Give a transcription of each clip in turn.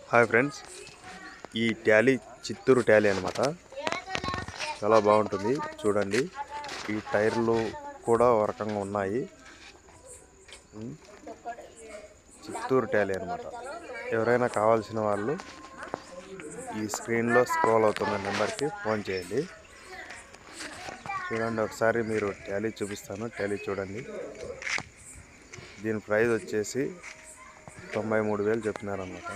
Hi friends ఈ ట్యాలీ చిత్తూరు ట్యాలీ అనమాట చాలా బాగుంటుంది చూడండి ఈ టైర్లు కూడా ఒక రకంగా ఉన్నాయి ఉమ్. చిత్తూరు ట్యాలీ అనమాట ఎవరైనా కావాల్సిన వాళ్ళు ఈ స్క్రీన్లో స్క్రోల్ అవుతున్న నెంబర్కి ఫోన్ చేయండి చూడండి ఒకసారి మీరు ట్యాలీ చూపిస్తాను ట్యాలీ చూడండి దీని ప్రైస్ వచ్చేసి తొంభై మూడు వేలు చెప్పినారన్నమాట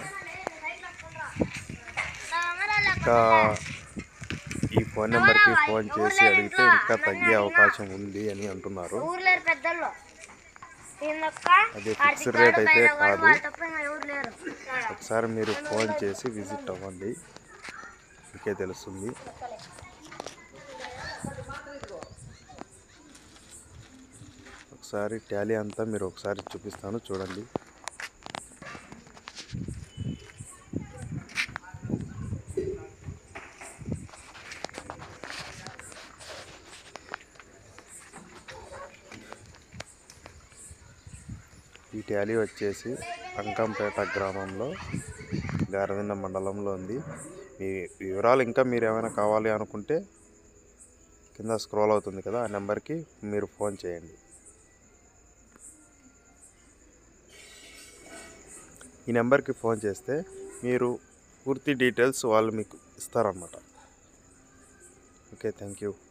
ఇంకా ఈ ఫోన్ నెంబర్కి ఫోన్ చేసి అడిగితే ఇంకా తగ్గే అవకాశం ఉంది అని అంటున్నారు ఊర్లేరు పెద్దలు ఈయనొక్క అది ఫిక్స్డ్ రేట్ అయితే కాదు వాళ్ళు తప్ప ఇంకా ఎవరు లేరు ఒకసారి మీరు ఫోన్ చేసి విజిట్ అవ్వండి మీకే తెలుస్తుంది ఒకసారి ట్యాలీ అంతా మీరు ఒకసారి చూపిస్తాను చూడండి ఈ ట్యాలీ వచ్చేసి అంకంపేట గ్రామంలో గారవింద మండలంలో ఉంది మీ వివరాలు ఇంకా మీరు ఏమైనా కావాలి అనుకుంటే కింద స్క్రోల్ అవుతుంది కదా ఆ నెంబర్కి మీరు ఫోన్ చేయండి ఈ నెంబర్కి ఫోన్ చేస్తే మీరు పూర్తి డీటెయిల్స్ వాళ్ళు మీకు ఇస్తారన్నమాట ఓకే థ్యాంక్ యూ